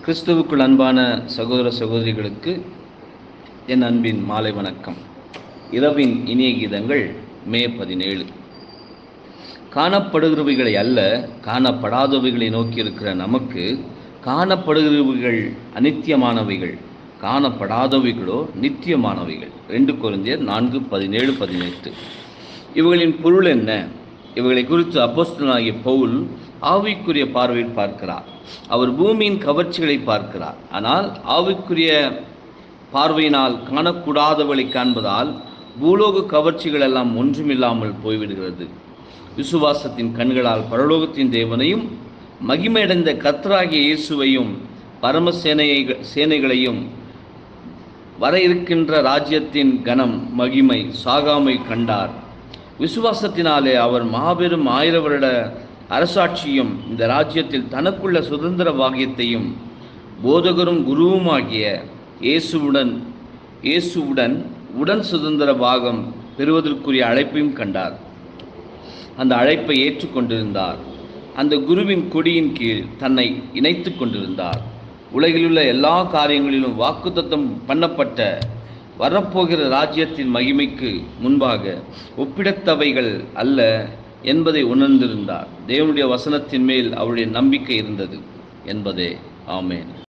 கிறிஸ்துவுக்குள் அன்பான சகோதர சகோதரிகளுக்கு என் அன்பின் மாலை வணக்கம் இரவின் இனிய கீதங்கள் மே பதினேழு காணப்படுகிறவைகளை அல்ல காணப்படாதவைகளை நோக்கி இருக்கிற நமக்கு காணப்படுகிறவைகள் அனித்தியமானவைகள் காணப்படாதவைகளோ நித்தியமானவைகள் ரெண்டு குறைந்தர் நான்கு பதினேழு பதினெட்டு இவைகளின் பொருள் என்ன இவைகளை குறித்து அப்போஸ்தலனாகிய பவுல் ஆவிக்குரிய பார்வையில் பார்க்கிறார் அவர் பூமியின் கவர்ச்சிகளை பார்க்கிறார் ஆனால் ஆவிக்குரிய பார்வையினால் காணக்கூடாதவளை காண்பதால் பூலோக கவர்ச்சிகள் எல்லாம் ஒன்றுமில்லாமல் போய்விடுகிறது விசுவாசத்தின் கண்களால் பரலோகத்தின் தேவனையும் மகிமையடைந்த கர்த்தராகிய இயேசுவையும் பரமசேனையை சேனைகளையும் வர இருக்கின்ற ராஜ்யத்தின் கனம் மகிமை சாகாமை கண்டார் விசுவாசத்தினாலே அவர் மாபெரும் ஆயிர வருட அரசாட்சியும் இந்த ராஜ்யத்தில் தனக்குள்ள சுதந்திர பாகியத்தையும் போதகரும் குருவுமாகிய இயேசுவுடன் இயேசுவுடன் உடன் சுதந்திர பாகம் பெறுவதற்குரிய அழைப்பையும் கண்டார் அந்த அழைப்பை ஏற்றுக்கொண்டிருந்தார் அந்த குருவின் கொடியின் கீழ் தன்னை இணைத்து கொண்டிருந்தார் உலகிலுள்ள எல்லா காரியங்களிலும் வாக்குத்தத்தம் பண்ணப்பட்ட வரப்போகிற ராஜ்யத்தின் மகிமைக்கு முன்பாக ஒப்பிடத்தவைகள் அல்ல என்பதை உணர்ந்திருந்தார் தேவனுடைய வசனத்தின் மேல் அவருடைய நம்பிக்கை இருந்தது என்பதே ஆமேன்